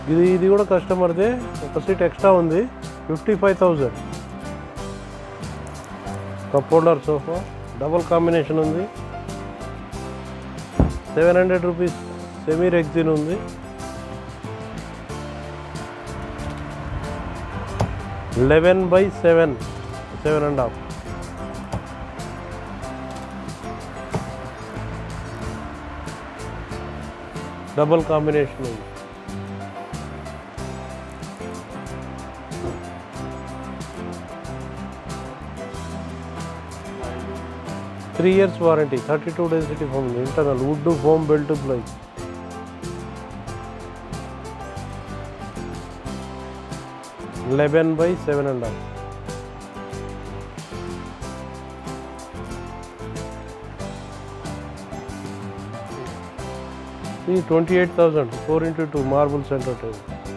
ఇది ఇది కూడా కస్టమర్దే ఒక సీట్ ఎక్స్ట్రా ఉంది fifty five thousand cup holder sofa double combination ఉంది seven hundred rupees semi rexine ఉంది eleven by seven seven and half double combination ఉంది three years warranty thirty two density foam internal wood foam belt plies eleven by seven and half ఇది twenty eight thousand four into two marble centre table